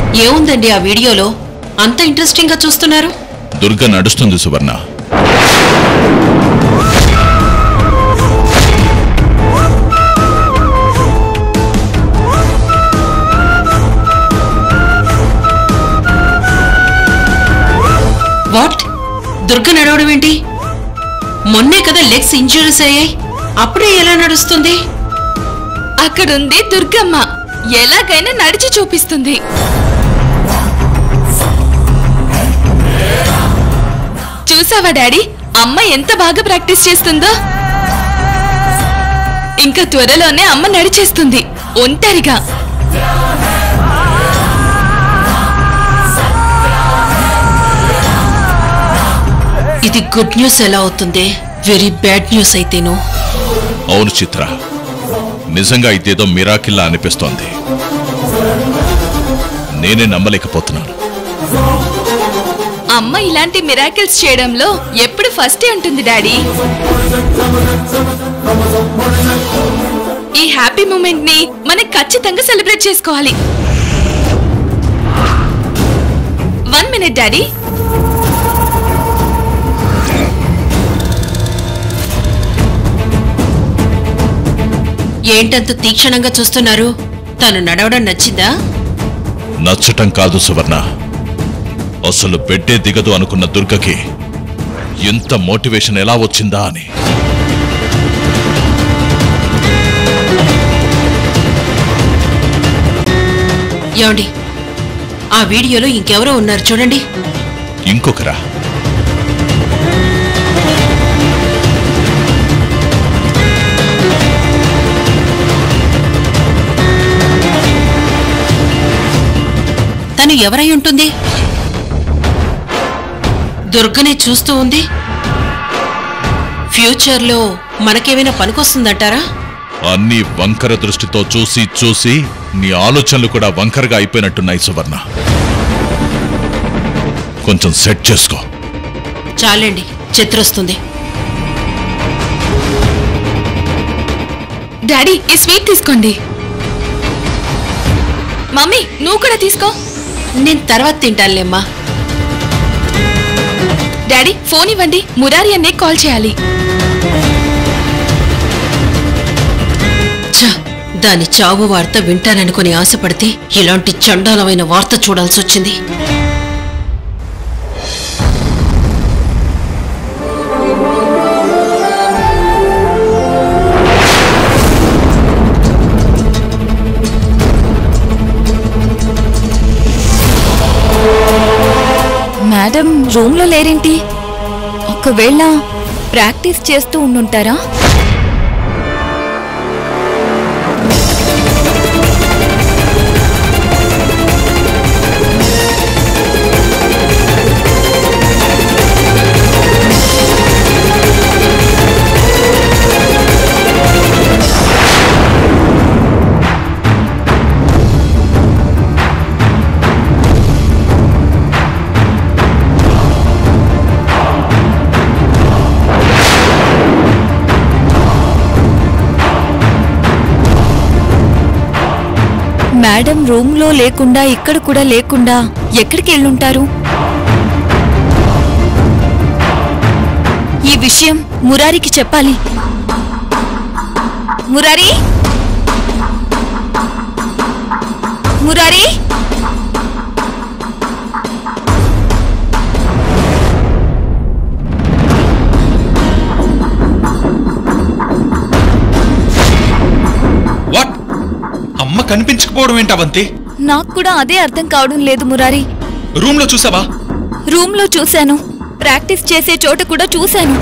ఏముందండి ఆ వీడియోలో అంత ఇంట్రెస్టింగ్ గా చూస్తున్నారు దుర్గ నడుస్తుంది సువర్ణ వాట్ దుర్గ నడవడం ఏంటి మొన్నే కదా లెగ్స్ ఇంజురీస్ అయ్యాయి అప్పుడే ఎలా నడుస్తుంది అక్కడుంది దుర్గమ్మ ఎలాగైనా నడిచి చూపిస్తుంది చూసావా డాడీ అమ్మ ఎంత బాగా ప్రాక్టీస్ చేస్తుందో ఇంకా త్వరలోనే అమ్మ నడిచేస్తుంది ఒంటరిగా ఇది గుడ్ న్యూస్ ఎలా అవుతుంది వెరీ బ్యాడ్ న్యూస్ అయితేను అవును చిత్ర నిజంగా ఇదేదో మిరాకిల్లా అనిపిస్తోంది నేనే నమ్మలేకపోతున్నాను అమ్మ ఇలాంటి మిరాకిల్స్ చేయడంలో ఎప్పుడు ఫస్టే ఉంటుంది డాడీ ఈ హ్యాపీ మూమెంట్ ని మనం ఖచ్చితంగా సెలబ్రేట్ చేసుకోవాలి వన్ మినిట్ డాడీ ఏంటంత తీక్షణంగా చూస్తున్నారు తను నడవడం నచ్చిందా నచ్చటం కాదు సువర్ణ అసలు బెడ్డే దిగదు అనుకున్న దుర్గకి ఎంత మోటివేషన్ ఎలా వచ్చిందా అని ఏమండి ఆ వీడియోలో ఇంకెవరో ఉన్నారు చూడండి ఇంకొకరా తను ఎవరై ఉంటుంది దుర్గనే చూస్తూ ఉంది ఫ్యూచర్లో మనకేమైనా పనికొస్తుందంటారా అన్ని వంకర దృష్టితో చూసి చూసి నీ ఆలోచనలు కూడా వంకరగా అయిపోయినట్టున్నాయి సువర్ణ కొంచెం సెట్ చేసుకో చాలండి చిత్రొస్తుంది డాడీ ఈ స్వీట్ తీసుకోండి మమ్మీ నువ్వు కూడా తీసుకో నేను తర్వాత తింటానులేమ్మా డాడీ ఫోన్ ఇవ్వండి మురారి అన్నే కాల్ చేయాలి ఛ, దాని చావు వార్త వింటాననుకుని ఆశపడితే ఇలాంటి చండాలమైన వార్త చూడాల్సి వచ్చింది మేడం రూమ్ లో లేరేంటి ఒకవేళ ప్రాక్టీస్ చేస్తూ ఉండుంటారా మేడం రూమ్ లో లేకుండా ఇక్కడ కూడా లేకుండా ఎక్కడికి వెళ్ళుంటారు ఈ విషయం మురారికి చెప్పాలి మురారి మురారి వాట్ అమ్మ కనిపించకపోవడం ఏంటి అవంతి నాకు కూడా అదే అర్థం కావడం లేదు మురారి రూమ్ లో చూసావా రూమ్ లో చూశాను ప్రాక్టీస్ చేసే చోట కూడా చూశాను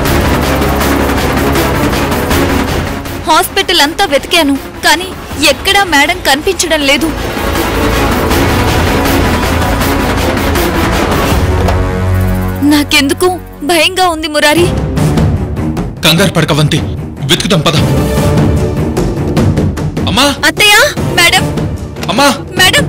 హాస్పిటల్ అంతా వెతికాను కానీ ఎక్కడా మేడం కనిపించడం లేదు నాకెందుకు భయంగా ఉంది మురారి కంగారు పడకవంతి వెతుకుతాం పద అమ్మా అత్తయ్య మేడం అమ్మా మేడం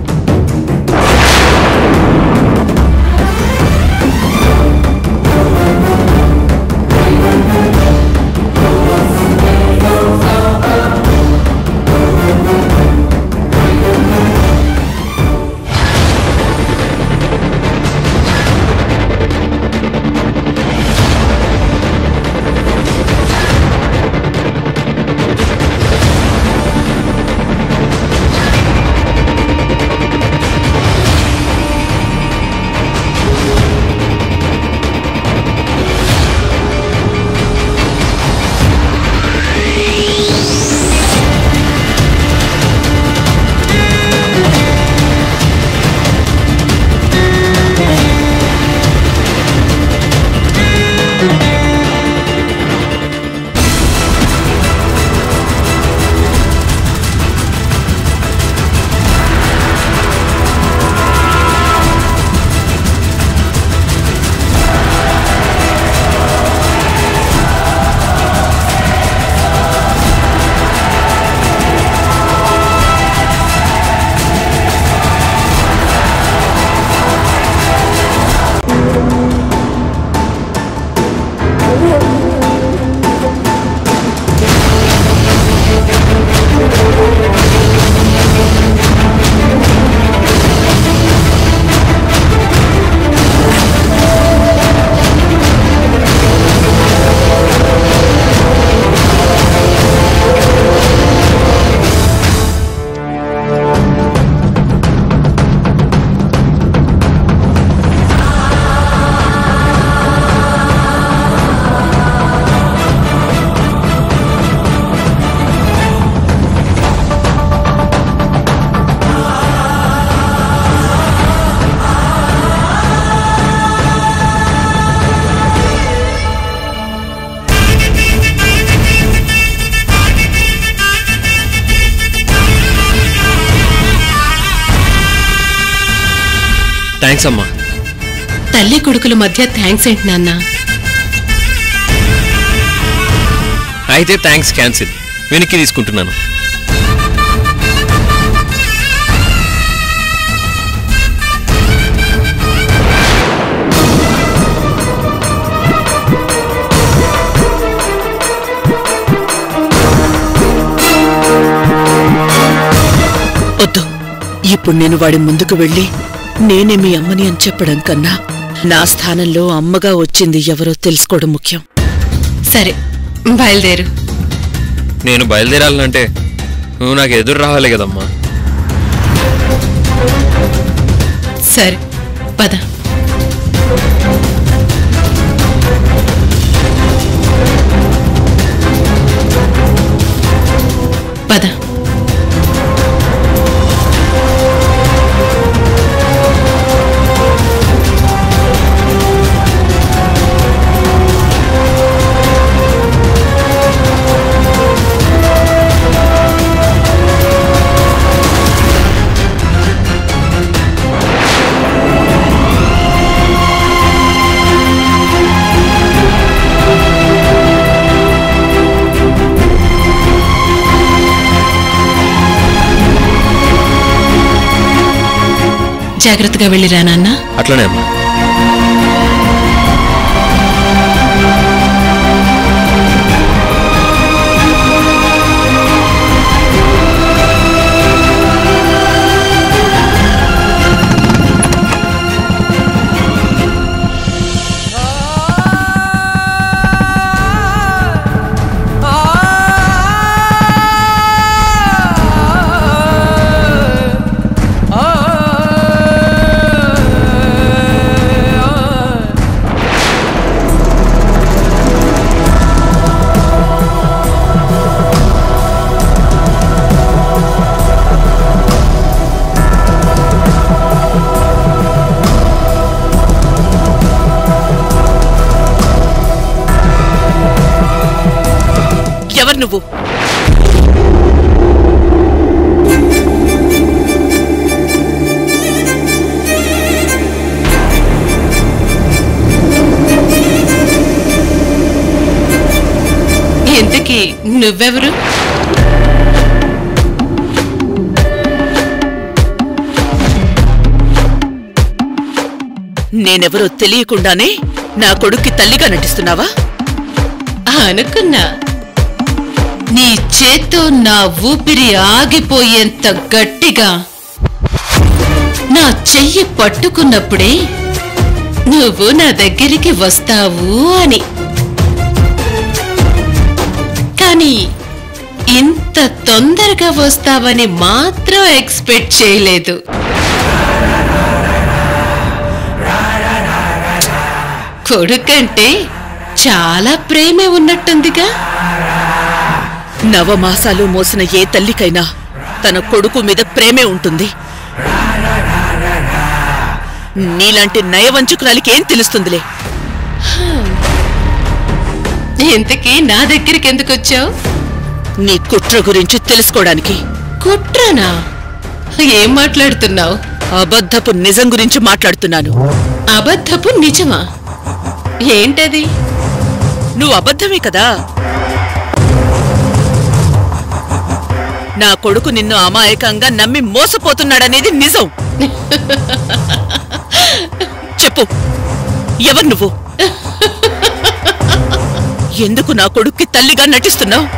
థ్యాంక్స్ అమ్మా తల్లి కొడుకుల మధ్య థ్యాంక్స్ ఏంటి నాన్న అయితే థ్యాంక్స్ క్యాన్సిల్ వెనక్కి తీసుకుంటున్నాను వద్దు ఇప్పుడు నేను వాడి ముందుకు వెళ్ళి నేనే మీ అమ్మని అని చెప్పడం కన్నా నా స్థానంలో అమ్మగా వచ్చింది ఎవరో తెలుసుకోవడం ముఖ్యం సరే బయలుదేరు నేను బయలుదేరాలంటే నువ్వు నాకు ఎదురు రావాలి కదమ్మా సరే పద పద జాగ్రత్తగా వెళ్ళిరా నాన్న అట్లనే అమ్మా ఎవరు నువ్వు ఇంతకీ నువ్వెవరు నేనెవరో తెలియకుండానే నా కొడుక్కి తల్లిగా నటిస్తున్నావా అనుకున్నా నీ చేత్తో నా ఊపిరి ఆగిపోయేంత గట్టిగా నా చెయ్యి పట్టుకున్నప్పుడే నువ్వు నా దగ్గరికి వస్తావు అని కానీ ఇంత తొందరగా వస్తావని మాత్రం ఎక్స్పెక్ట్ చేయలేదు కొడుకంటే చాలా ప్రేమే ఉన్నట్టుందిగా నవమాసాలు మోసిన ఏ తల్లికైనా తన కొడుకు మీద ప్రేమే ఉంటుంది నీలాంటి నయవంచుకురాలికి ఏం తెలుస్తుందిలే ఇంతకీ నా దగ్గరికి ఎందుకు వచ్చావు నీ కుట్ర గురించి తెలుసుకోవడానికి కుట్రనా ఏం మాట్లాడుతున్నావు అబద్ధపు నిజం గురించి మాట్లాడుతున్నాను అబద్ధపు నిజమా ఏంటది నువ్వు అబద్ధమే కదా నా కొడుకు నిన్ను అమాయకంగా నమ్మి మోసపోతున్నాడనేది నిజం చెప్పు ఎవరు నువ్వు ఎందుకు నా కొడుక్కి తల్లిగా నటిస్తున్నావు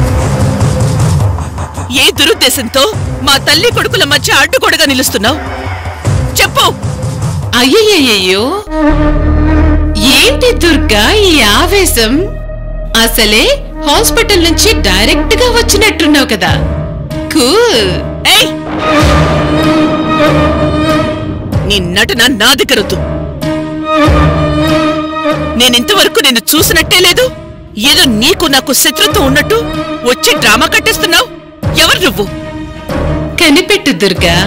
ఏ దురుద్దేశంతో మా తల్లి కొడుకుల మధ్య అడ్డుగోడగా నిలుస్తున్నావు చెప్పు అయ్యయ్యయ్యో ఏంటి దుర్గా ఈ ఆవేశం అసలే హాస్పిటల్ నుంచి డైరెక్ట్ గా వచ్చినట్టున్నావు కదా కూల్ ఏయ్ నీ నటన నా దగ్గరొద్దు నేనింతవరకు నిన్ను చూసినట్టే లేదు ఏదో నీకు నాకు శత్రుత్వం ఉన్నట్టు వచ్చి డ్రామా కట్టేస్తున్నావు ఎవరు నువ్వు కనిపెట్టు దుర్గా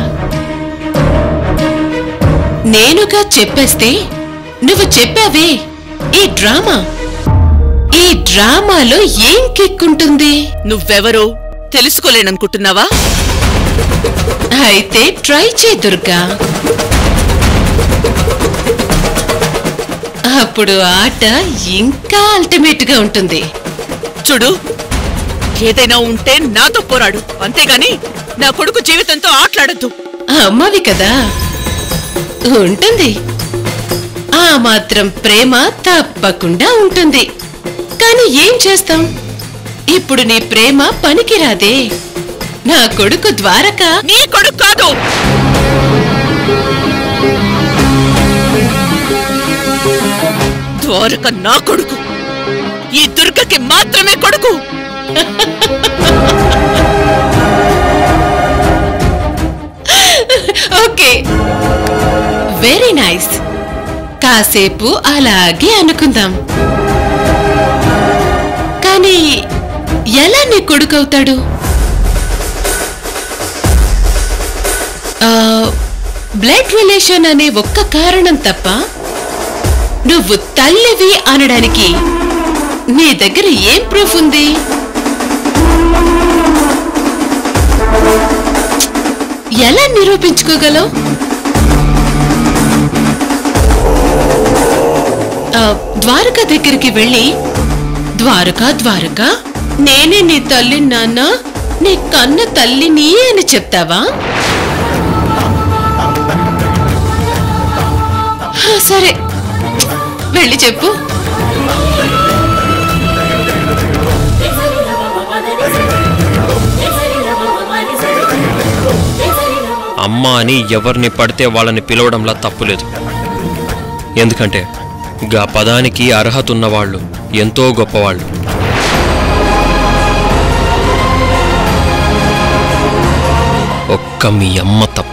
నేనుగా చెప్పేస్తే నువ్వు చెప్పావే ఈ డ్రామా ఈ డ్రామాలో ఏం కిక్కుంటుంది నువ్వెవరో తెలుసుకోలేననుకుంటున్నావా అయితే ట్రై చేయి దుర్గా అప్పుడు ఆట ఇంకా అల్టిమేట్ గా ఉంటుంది చూడు ఏదైనా ఉంటే నాతో పోరాడు అంతేగాని నా కొడుకు జీవితంతో ఆటలాడద్దు అమ్మవి కదా ఉంటుంది ఆ మాత్రం ప్రేమ తప్పకుండా ఉంటుంది కానీ ఏం చేస్తాం ఇప్పుడు నీ ప్రేమ పనికిరాదే నా కొడుకు ద్వారక నీ కొడుకు కాదు ద్వారక నా కొడుకు ఈ దుర్గకి మాత్రమే కొడుకు ఓకే వెరీ నైస్ కాసేపు అలాగే అనుకుందాం కానీ ఎలా నీ కొడుకవుతాడు బ్లడ్ రిలేషన్ అనే ఒక్క కారణం తప్ప నువ్వు తల్లివి అనడానికి నీ దగ్గర ఏం ప్రూఫ్ ఉంది ఎలా నిరూపించుకోగలవు ఆ, ద్వారక దగ్గరికి వెళ్ళి ద్వారక ద్వారక నేనే నీ తల్లి నాన్న నీ కన్న తల్లిని అని చెప్తావా హా, సరే వెళ్ళి చెప్పు అమ్మ అని ఎవరిని పడితే వాళ్ళని పిలవడంలా తప్పులేదు ఎందుకంటే గా పదానికి అర్హత ఉన్నవాళ్ళు ఎంతో గొప్పవాళ్ళు ఒక్క మీ అమ్మ తప్ప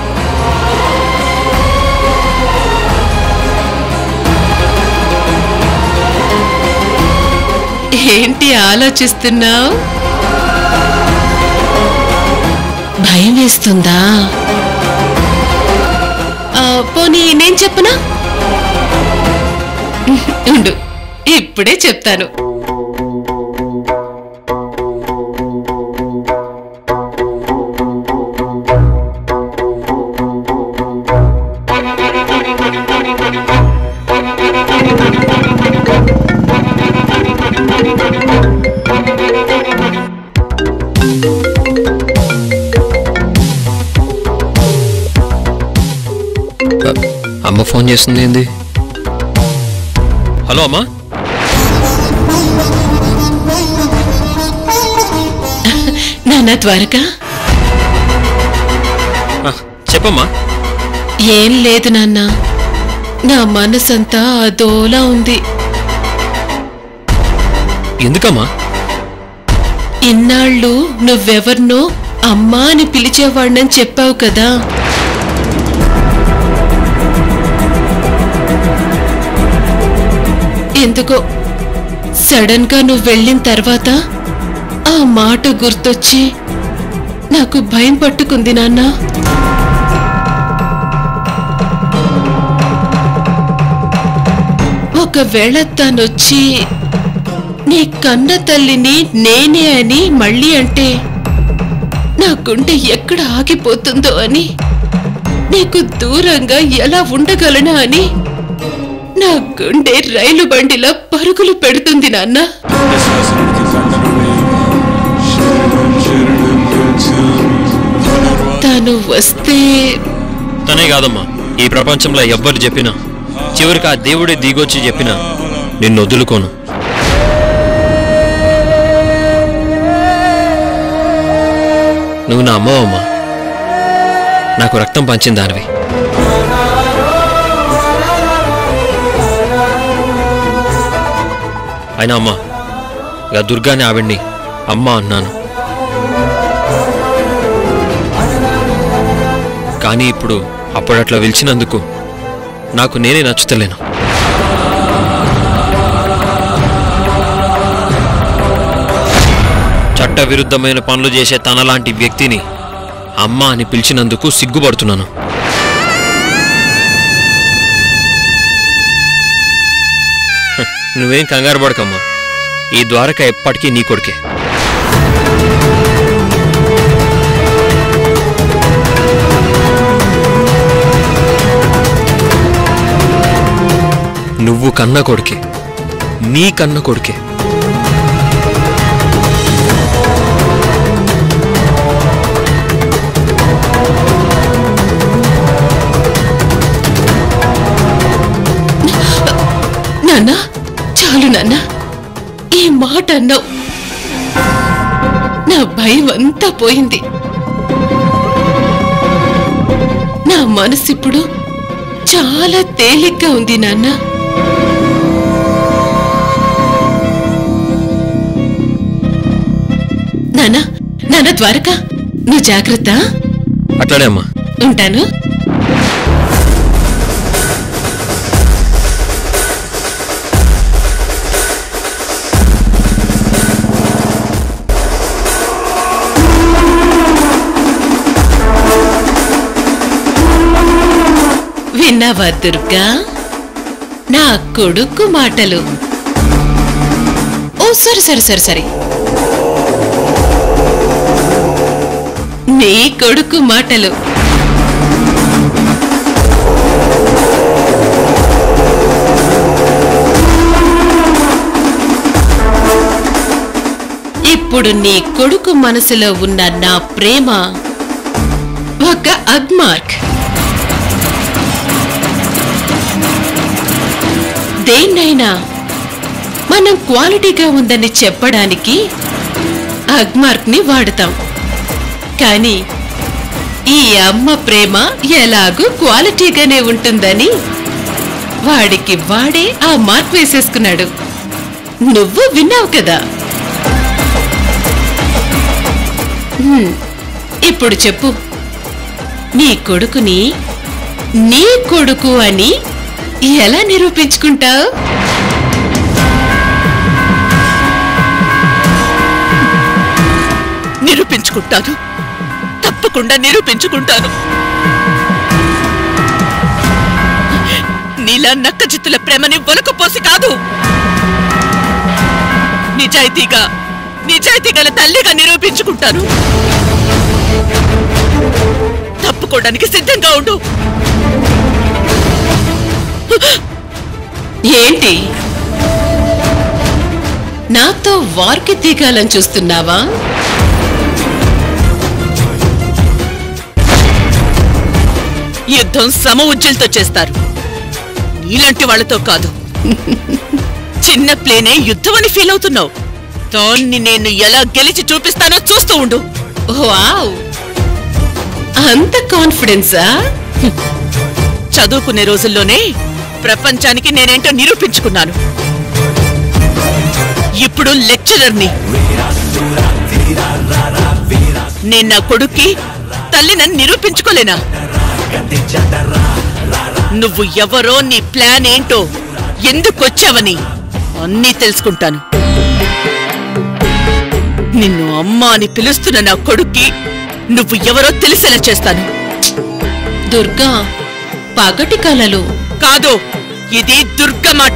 ఏంటి ఆలోచిస్తున్నావు భయం వేస్తుందా ఆ, పోనీ నేను చెప్పనా ఉండు ఇప్పుడే చెప్తాను అమ్మ ఫోన్ చేస్తుంది ఏంది హలో అమ్మా నాన్న ద్వారక ఆ, చెప్పమ్మా ఏం లేదు నాన్న నా మనసంతా అదోలా ఉంది ఎందుకమ్మా ఇన్నాళ్ళు నువ్వెవర్నో అమ్మా అని పిలిచేవాడినని చెప్పావు కదా ఎందుకో సడన్ గా నువ్వు వెళ్ళిన తర్వాత ఆ మాట గుర్తొచ్చి నాకు భయం పట్టుకుంది నాన్న ఒకవేళ తనొచ్చి నీ కన్న తల్లిని నేనే అని మళ్ళీ అంటే నా గుండె ఎక్కడ ఆగిపోతుందో అని నీకు దూరంగా ఎలా ఉండగలనా అని నా గుండె రైలు బండిలా పరుగులు పెడుతుంది నాన్న తను వస్తే తనే కాదమ్మా ఈ ప్రపంచంలో ఎవ్వరు చెప్పినా చివరికి ఆ దేవుడే దిగొచ్చి చెప్పినా నిన్ను వదులుకోను నువ్వు నా అమ్మవమ్మా నాకు రక్తం పంచిన దానివి అయినా అమ్మా ఇక దుర్గాని ఆవిడ్ని అమ్మ అన్నాను కానీ ఇప్పుడు అప్పుడట్లా పిలిచినందుకు నాకు నేనే నచ్చుతలేను చట్టవిరుద్ధమైన పనులు చేసే తనలాంటి వ్యక్తిని అమ్మ అని పిలిచినందుకు సిగ్గుపడుతున్నాను హ, నువ్వేం కంగారు పడకమ్మా ఈ ద్వారక ఎప్పటికీ నీ కొడుకే నువ్వు నువ్వు కన్న కొడుకే నీ కన్న కొడుకే నాన్న చాలు నాన్న ఈ మాట అన్నావు నా భయం అంతా పోయింది నా మనసు ఇప్పుడు చాలా తేలిగ్గా ఉంది నాన్న నాన్న నాన్న ద్వారక నువ్వు జాగ్రత్త అట్లానే అమ్మా ఉంటాను విన్నావా దుర్గా నా కొడుకు మాటలు ఓ సరే సరే సరే సరే నీ కొడుకు మాటలు ఇప్పుడు నీ కొడుకు మనసులో ఉన్న నా ప్రేమ ఒక అగ్మార్క్ దేన్నైనా మనం క్వాలిటీగా ఉందని చెప్పడానికి అగ్మార్క్ ని వాడతాం కానీ ఈ అమ్మ ప్రేమ ఎలాగూ క్వాలిటీగానే ఉంటుందని వాడికి వాడే ఆ మార్క్ వేసేసుకున్నాడు నువ్వు విన్నావు కదా హ్మ్, ఇప్పుడు చెప్పు నీ కొడుకుని నీ కొడుకు అని ఎలా నిరూపించుకుంటావు నిరూపించుకుంటాను తప్పకుండా నిరూపించుకుంటాను నీలా నక్కజిత్తుల ప్రేమని ఒలకపోసి కాదు నిజాయితీగా నిజాయితీ గల తల్లిగా నిరూపించుకుంటాను తప్పుకోవడానికి సిద్ధంగా ఉండు ఏంటి నాతో వార్కి తీగాలని చూస్తున్నావా యుద్ధం సమ ఉజ్జలతో చేస్తారు నీలాంటి వాళ్ళతో కాదు చిన్న ప్లేనే యుద్ధం అని ఫీల్ అవుతున్నావు దాన్ని నేను ఎలా గెలిచి చూపిస్తానో చూస్తూ ఉండు వావ్ అంత కాన్ఫిడెన్సా చదువుకునే రోజుల్లోనే ప్రపంచానికి నేనేంటో నిరూపించుకున్నాను ఇప్పుడు లెక్చరర్ని నేను నా కొడుక్కి తల్లినని నిరూపించుకోలేనా నువ్వు ఎవరో నీ ప్లాన్ ఏంటో ఎందుకొచ్చావని అన్నీ తెలుసుకుంటాను నిన్ను అమ్మ అని పిలుస్తున్న నా కొడుక్కి నువ్వు ఎవరో తెలిసేలా చేస్తాను దుర్గా పగటి కలలు కాదు ఇది దుర్గమాట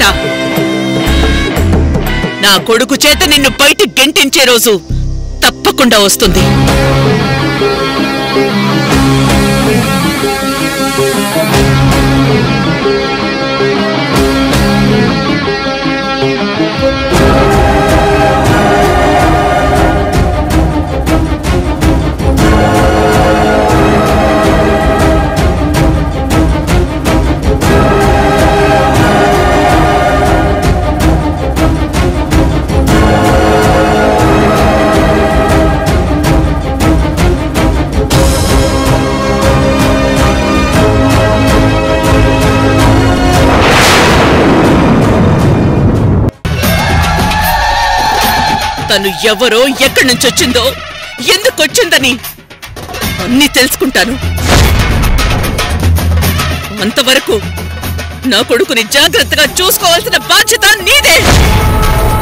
నా కొడుకు చేత నిన్ను బయట గెంటించే రోజు తప్పకుండా వస్తుంది తను ఎవరో ఎక్కడి నుంచి వచ్చిందో ఎందుకు వచ్చిందని అన్నీ తెలుసుకుంటాను అంతవరకు నా కొడుకుని జాగ్రత్తగా చూసుకోవాల్సిన బాధ్యత నీదే